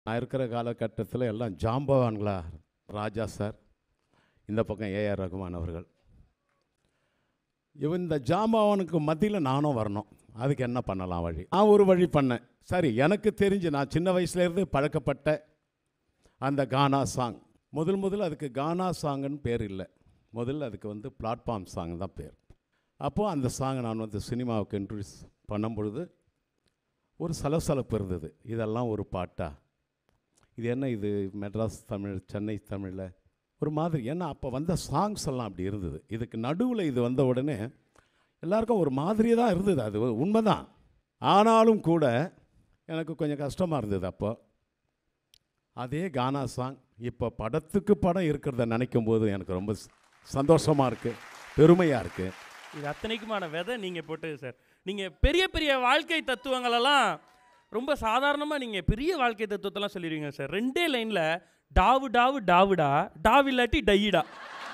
நான் இருக்கிற காலகட்டத்தில் எல்லாம் ஜாம்பவான்களா ராஜா சார் இந்த பக்கம் ஏஆர் ரகுமான் அவர்கள் இவன் இந்த ஜாம்பவானுக்கு மத்தியில் நானும் வரணும் அதுக்கு என்ன பண்ணலாம் வழி நான் ஒரு வழி பண்ணேன் சரி எனக்கு தெரிஞ்சு நான் சின்ன வயசுலேருந்து பழக்கப்பட்ட அந்த கானா சாங் முதல் முதல்ல அதுக்கு கானா சாங்குன்னு பேர் இல்லை முதல்ல அதுக்கு வந்து பிளாட்ஃபார்ம் சாங் தான் பேர் அப்போது அந்த சாங்கை நான் வந்து சினிமாவுக்கு இன்ட்ரடியூஸ் பண்ணும் பொழுது ஒரு சலசலப்பு இருந்தது இதெல்லாம் ஒரு பாட்டா இது என்ன இது மெட்ராஸ் தமிழ் சென்னை தமிழில் ஒரு மாதிரி ஏன்னா அப்போ வந்த சாங்ஸ் எல்லாம் அப்படி இருந்தது இதுக்கு நடுவில் இது வந்த உடனே எல்லாருக்கும் ஒரு மாதிரியே தான் இருந்தது அது உண்மைதான் ஆனாலும் கூட எனக்கு கொஞ்சம் கஷ்டமாக இருந்தது அப்போ அதே கானா சாங் இப்போ படத்துக்கு படம் இருக்கிறத நினைக்கும் போது எனக்கு ரொம்ப சந்தோஷமாக இருக்குது பெருமையாக இருக்குது இது அத்தனைக்குமான விதை நீங்கள் போட்டது சார் நீங்கள் பெரிய பெரிய வாழ்க்கை தத்துவங்களெல்லாம் ரொம்ப சாதாரணமாக நீங்கள் பெரிய வாழ்க்கை தத்துவத்தெல்லாம் சொல்லிடுவீங்க சார் ரெண்டே லைனில் டாவு டாவு டாவுடா டாவு இல்லாட்டி டையிடா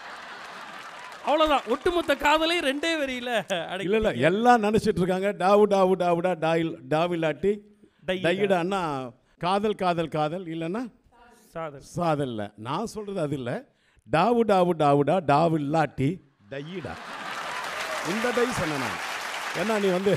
அவ்வளோதான் ஒட்டுமொத்த காதலை ரெண்டே வரியில் இல்லை இல்லை எல்லாம் நினச்சிட்டு இருக்காங்க டாவு டாவு டாவுடா டாயில் டாவில்லாட்டி டையிடா. டையிடான்னா காதல் காதல் காதல் இல்லைன்னா சாதல் சாதல் இல்லை நான் சொல்கிறது அது இல்லை டாவு டாவு டாவுடா டாவு இல்லாட்டி டையிடா இந்த டை சொன்னேன் நான் ஏன்னா நீ வந்து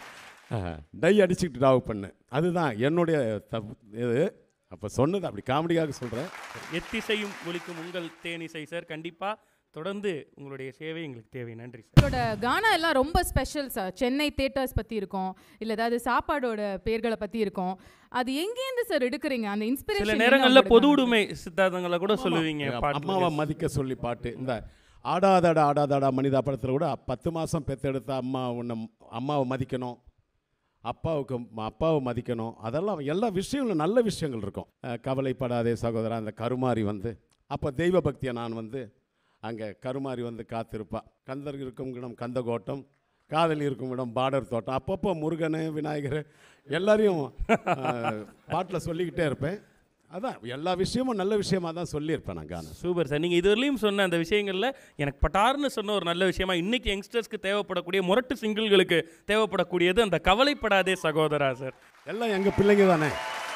டை அடிச்சுக்கிட்டு டாவு பண்ணு அதுதான் என்னுடைய தப்பு இது அப்போ சொன்னது அப்படி காமெடியாக சொல்கிறேன் எத்திசையும் ஒலிக்கும் உங்கள் தேனிசை சார் கண்டிப்பாக தொடர்ந்து உங்களுடைய சேவை எங்களுக்கு தேவை நன்றி சார் உங்களோட கானா எல்லாம் ரொம்ப ஸ்பெஷல் சார் சென்னை தேட்டர்ஸ் பற்றி இருக்கும் இல்லை ஏதாவது சாப்பாடோட பேர்களை பற்றி இருக்கும் அது எங்கேருந்து சார் எடுக்கிறீங்க அந்த சில இன்ஸ்பிரேஷன் நேரங்களில் பொது உடைமை சித்தாந்தங்களை கூட சொல்லுவீங்க பாட்டு அம்மாவை மதிக்க சொல்லி பாட்டு இந்த ஆடாதடா ஆடாதடா மனிதா படத்தில் கூட பத்து மாதம் பெத்தெடுத்த அம்மா உன்னை அம்மாவை மதிக்கணும் அப்பாவுக்கு ம- அப்பாவை மதிக்கணும் அதெல்லாம் எல்லா விஷயங்களும் நல்ல விஷயங்கள் இருக்கும் அஹ், கவலைப்படாதே சகோதரா அந்த கருமாரி வந்து அப்போ தெய்வ பக்தியை நான் வந்து அங்கே கருமாரி வந்து காத்திருப்பா கந்தர் இருக்கும் இடம் கந்தகோட்டம் காதல் இருக்கும் இடம் பார்டர் தோட்டம் அப்பப்போ முருகன் விநாயகர் எல்லாரையும் பாட்டில் சொல்லிக்கிட்டே இருப்பேன் அதான் எல்லா விஷயமும் நல்ல விஷயமா தான் சொல்லியிருப்பேன் நான் கானம் சூப்பர் சார் நீங்கள் இதுவரையிலும் சொன்ன அந்த விஷயங்களில் எனக்கு பட்டார்னு சொன்ன ஒரு நல்ல விஷயமா இன்னைக்கு யங்ஸ்டர்ஸ்க்கு தேவைப்படக்கூடிய முரட்டு சிங்கிள்களுக்கு தேவைப்படக்கூடியது அந்த கவலைப்படாதே சகோதரா சார் எல்லாம் எங்கள் பிள்ளைங்க தானே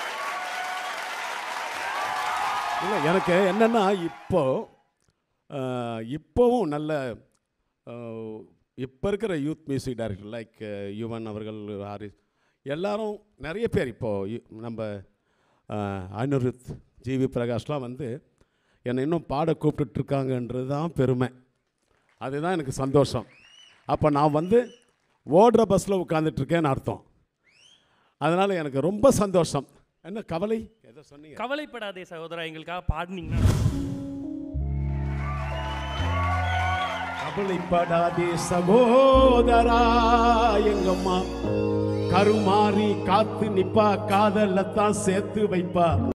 இல்லை எனக்கு என்னென்னா இப்போ அஹ், இப்போவும் நல்ல அஹ், இப்போ இருக்கிற youth music director like Yuvan அவர்கள் ஹாரிஸ் எல்லாரும் நிறைய பேர் இப்போது நம்ம அஹ், அனிருத் ஜிவி பிரகாஷ்லாம் வந்து என்னை இன்னும் பாட கூப்பிட்டுட்ருக்காங்கன்றது தான் பெருமை அதுதான் எனக்கு சந்தோஷம் அப்போ நான் வந்து ஓடுற பஸ்ஸில் உட்காந்துட்ருக்கேன்னு அர்த்தம் அதனால் எனக்கு ரொம்ப சந்தோஷம் என்ன கவலை எதை சொன்னீங்க கவலைப்படாதே சகோதரா எங்களுக்காக பாடினீங்கன்னா கவலைப்படாதே சகோதரா எங்கம்மா கருமாறி காத்து நிப்பா காதல்ல தான் சேர்த்து வைப்பா